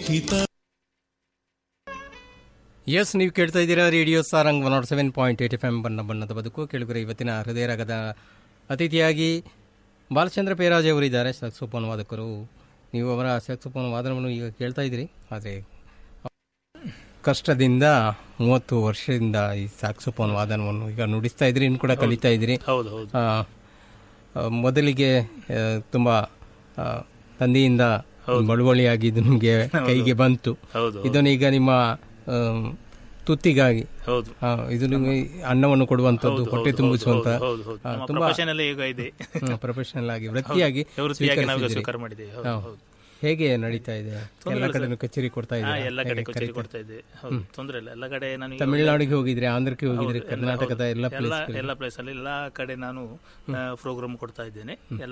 ಲಿಖಿತ ಎಸ್ ನೀವು ಕೇಳ್ತಾ ಇದ್ದೀರಾ radio Sarang one nought seven point eight F M ಬಣ್ಣ ಬಣ್ಣದ ಬದುಕು ಕೇಳುಗರೆ ಇವತ್ತಿನ ಹೃದಯ ರಾಗದ ಅತಿಥಿಯಾಗಿ ಬಾಲಚಂದ್ರ ಪೇರಾಜ್ ಅವರಿದ್ದಾರೆ ಸ್ಯಾಕ್ಸೋಫೋನ್ ವಾದಕರು ನೀವು ಅವರ ಸ್ಯಾಕ್ಸೋಫೋನ್ ವಾದನವನ್ನು ಈಗ ಕೇಳ್ತಾ ಇದ್ದೀರಿ ಆದರೆ ಕಷ್ಟದಿಂದ ಮೂವತ್ತು ವರ್ಷದಿಂದ ಈ ಸ್ಯಾಕ್ಸೋಫೋನ್ ವಾದನವನ್ನು ಈಗ ನುಡಿಸ್ತಾ ಇದ್ದೀರಿ ಇನ್ನು ಕೂಡ ಕಲಿತಾ ಇದ್ದೀರಿ ಹೌದು ಹೌದು ಆ, ಆ, ಮೊದಲಿಗೆ ಆ, ತುಂಬಾ ಆ, ತಂದೆಯಿಂದ ಬಳುವಳಿಯಾಗಿ ಇದು ನಿಮಗೆ ಕೈಗೆ ಬಂತು ಹೌದು ಇದನ್ನು ಈಗ ನಿಮ್ಮ ಆಮ್, ತುತ್ತಿಗಾಗಿ ಹೌದು ಆ, ಇದು ನಿಮಗೆ ಅನ್ನವನ್ನು ಕೊಡುವಂತದ್ದು ಹೊಟ್ಟೆ ತುಂಬಿಸುವಂತ ಹೌದು ಹೌದು ಆ, ನಮ್ಮ ತುಂಬಾ ಪ್ರೊಫೆಷನ್ ಎಲ್ಲ ಈಗ ಇದೆ ಪ್ರೊಫೆಷನಲ್ ಆಗಿ ವೃತ್ತಿಯಾಗಿ ವೃತ್ತಿಯಾಗಿ ನಾವು ಸ್ವೀಕರಿಸಿದ್ದೀರಿ. ಸ್ವೀಕಾರ ಮಾಡಿದ್ದೇವೆ ಹೌದು ಹಾ. ಹೌದು ಹೇಗೆ ನಡೀತಾ ಇದೆ ಎಲ್ಲ ಕಡೆ ಕಚೇರಿ ಕೊಡ್ತಾ ಹಾ, ಇದೆ ಎಲ್ಲ ಕಡೆ ಕಚೇರಿ ಕೊಡ್ತಾ ಇದ್ದೆ ಹೌದು ತೊಂದ್ರೆ ಇಲ್ಲ ಎಲ್ಲ ಕಡೆ ನಾನು ಈಗ ತಮಿಳುನಾಡಿಗೆ ಹೋಗಿದ್ರೆ ಆಂಧ್ರಕ್ಕೆ ಹೋಗಿದ್ರೆ ಎಲ್ಲ- ಕರ್ನಾಟಕದ ಎಲ್ಲ ಎಲ್ಲ ಪ್ಲೇಸ್ ಎಲ್ಲ ಪ್ಲೇಸ್ ಅಲ್ಲಿ ಎಲ್ಲ ಕಡೆ ನಾನು ಪ್ರೋಗ್ರಾಮ್ ಕೊಡ್ತಾ ಇದ್ದೇನೆ ಎಲ್ಲ